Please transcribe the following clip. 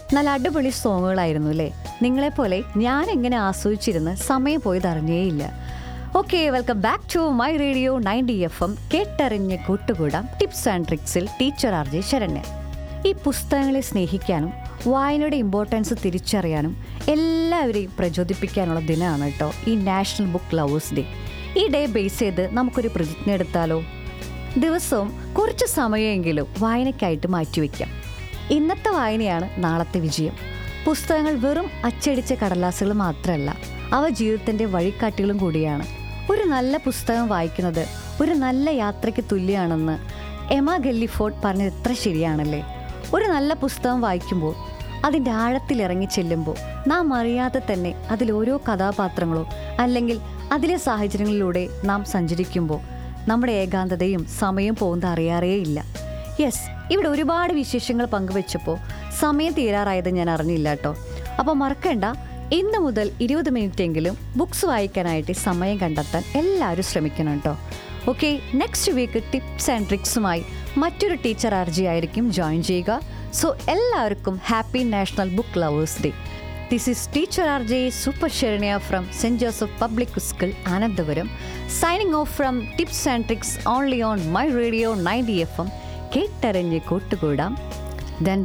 നല്ല അടിപൊളി സോങ്ങുകളായിരുന്നു അല്ലേ നിങ്ങളെപ്പോലെ ഞാൻ എങ്ങനെ ആസ്വദിച്ചിരുന്ന് സമയം പോയത് അറിഞ്ഞേയില്ല okay welcome back to my radio ninety F M കേട്ടറിഞ്ഞ് കൂട്ടുകൂടാം ടിപ്സ് ആൻഡ് ട്രിക്സിൽ ടീച്ചർ ആർ ജെ ശരണ്യ ഈ പുസ്തകങ്ങളെ സ്നേഹിക്കാനും വായനയുടെ ഇമ്പോർട്ടൻസ് തിരിച്ചറിയാനും എല്ലാവരെയും പ്രചോദിപ്പിക്കാനുള്ള ദിനമാണ് കേട്ടോ ഈ നാഷണൽ ബുക്ക് ലവേഴ്സ് ഡേ ഈ ഡേ ബേസ് ചെയ്ത് നമുക്കൊരു പ്രതിജ്ഞ എടുത്താലോ ദിവസവും കുറച്ച് സമയമെങ്കിലും വായനയ്ക്കായിട്ട് മാറ്റിവെക്കാം ഇന്നത്തെ വായനയാണ് നാളത്തെ വിജയം പുസ്തകങ്ങൾ വെറും അച്ചടിച്ച കടലാസുകൾ മാത്രമല്ല അവ ജീവിതത്തിൻ്റെ വഴികാട്ടികളും കൂടിയാണ് ഒരു നല്ല പുസ്തകം വായിക്കുന്നത് ഒരു നല്ല യാത്രയ്ക്ക് തുല്യമാണെന്ന് എമ ഗെല്ലിഫോർഡ് പറഞ്ഞത് എത്ര ശരിയാണല്ലേ ഒരു നല്ല പുസ്തകം വായിക്കുമ്പോൾ അതിൻ്റെ ആഴത്തിൽ ഇറങ്ങി ചെല്ലുമ്പോൾ നാം അറിയാതെ തന്നെ അതിൽ ഓരോ കഥാപാത്രങ്ങളോ അല്ലെങ്കിൽ അതിലെ സാഹചര്യങ്ങളിലൂടെ നാം സഞ്ചരിക്കുമ്പോൾ നമ്മുടെ ഏകാന്തതയും സമയം പോകുന്നത് അറിയാറേയില്ല യെസ് ഇവിടെ ഒരുപാട് വിശേഷങ്ങൾ പങ്കുവെച്ചപ്പോൾ സമയം തീരാറായത് ഞാൻ അറിഞ്ഞില്ല കേട്ടോ അപ്പോൾ മറക്കണ്ട ഇന്ന് മുതൽ ഇരുപത് മിനിറ്റ് എങ്കിലും ബുക്സ് വായിക്കാനായിട്ട് സമയം കണ്ടെത്താൻ എല്ലാവരും ശ്രമിക്കണം കേട്ടോ okay next week tips and ട്രിക്സുമായി മറ്റൊരു ടീച്ചർ ആർജി ആയിരിക്കും ജോയിൻ ചെയ്യുക സോ എല്ലാവർക്കും happy national book lovers day this is teacher R J super Saranya from saint Joseph public school Ananthapuram signing off from tips and tricks only on my radio ninety F M കേട്ടറിഞ്ഞ് കൂട്ടുകൂടാം then